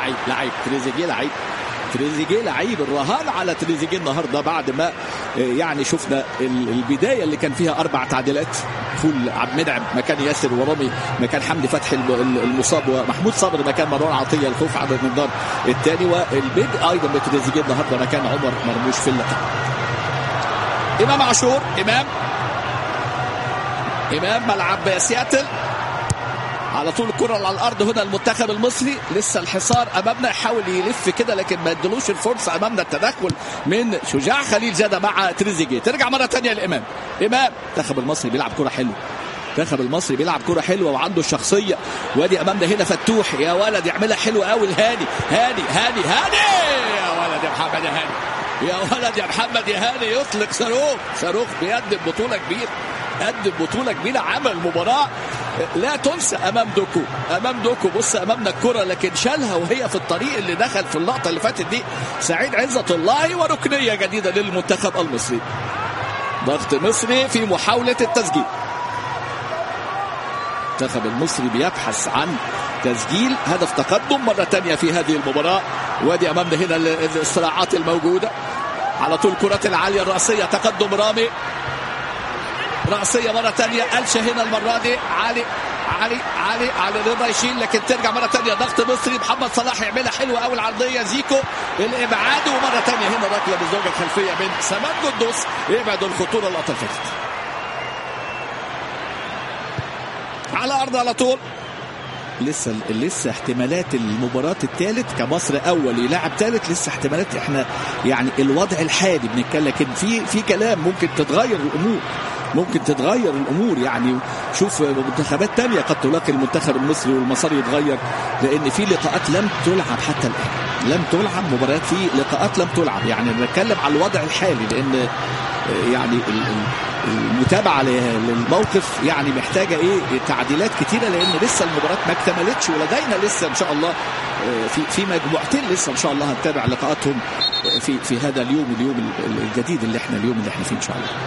لعيب لعيب تريزيجيه لعيب تريزيجيه لعيب الرهان على تريزيجيه النهارده بعد ما يعني شفنا البدايه اللي كان فيها اربع تعديلات فول عبد المنعم مكان ياسر ورامي مكان حمدي فتحي المصاب ومحمود صبري مكان مروان عطيه الخوف على النضال الثاني والبدء ايضا بتريزيجيه النهارده مكان عمر مرموش في اللقاء امام عاشور امام امام ملعب سياتل على طول الكرة على الأرض هنا المنتخب المصري لسه الحصار أمامنا يحاول يلف كده لكن ما ادلوش الفرصة أمامنا التدخل من شجاع خليل زادة مع تريزيجيه ترجع مرة تانية لإمام إمام المنتخب المصري بيلعب كرة حلوة المنتخب المصري بيلعب كرة حلوة وعنده الشخصية وادي أمامنا هنا فتوح يا ولد يعملها حلوة قوي الهاني هاني هاني هاني يا ولد يا محمد يا هاني يا ولد يا محمد يا هاني يطلق صاروخ صاروخ بيقدم بطولة كبيرة قدم بطولة كبيرة عمل مباراة لا تنسى امام دوكو امام دوكو بص امامنا الكره لكن شالها وهي في الطريق اللي دخل في اللقطه اللي فاتت دي سعيد عزة الله وركنيه جديده للمنتخب المصري ضغط مصري في محاوله التسجيل المنتخب المصري بيبحث عن تسجيل هدف تقدم مرة تانية في هذه المباراة وادي أمامنا هنا الصراعات الموجودة على طول كرات العالية الرأسية تقدم رامي رأسية مرة تانية قلشة هنا المرة دي علي علي علي علي رضا يشيل لكن ترجع مرة تانية ضغط مصري محمد صلاح يعملها حلوة قوي العرضية زيكو الإبعاد ومرة تانية هنا ركلة بالزوجة الخلفية من سمان قدوس يبعد الخطورة اللقطة اللي فاتت على أرض على طول لسه لسه احتمالات المباراة الثالث كمصر اول يلعب ثالث لسه احتمالات احنا يعني الوضع الحالي بنتكلم لكن في في كلام ممكن تتغير الامور ممكن تتغير الامور يعني شوف منتخبات تانية قد تلاقي المنتخب المصري والمسار يتغير لان في لقاءات لم تلعب حتى الان لم تلعب مباريات في لقاءات لم تلعب يعني بنتكلم على الوضع الحالي لان يعني المتابعه للموقف يعني محتاجه ايه تعديلات كتيره لان لسه المباراه ما اكتملتش ولدينا لسه ان شاء الله في في مجموعتين لسه ان شاء الله هنتابع لقاءاتهم في في هذا اليوم اليوم الجديد اللي احنا اليوم اللي احنا فيه ان شاء الله.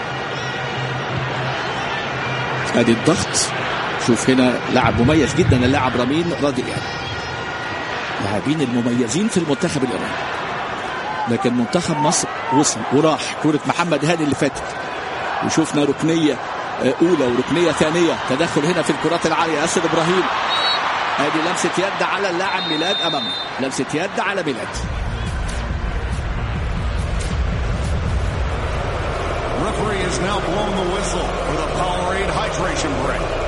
ادي الضغط شوف هنا لاعب مميز جدا اللاعب رامين راضي يعني لاعبين المميزين في المنتخب الايراني لكن منتخب مصر وصل وراح كرة محمد هاني اللي فاتت وشوفنا ركنية أولى وركنية ثانية تدخل هنا في الكرات العالية ياسر إبراهيم ادي لمسة يد على اللاعب ميلاد أمامنا لمسة يد على ميلاد Referee has now blown the whistle for the Powerade hydration break.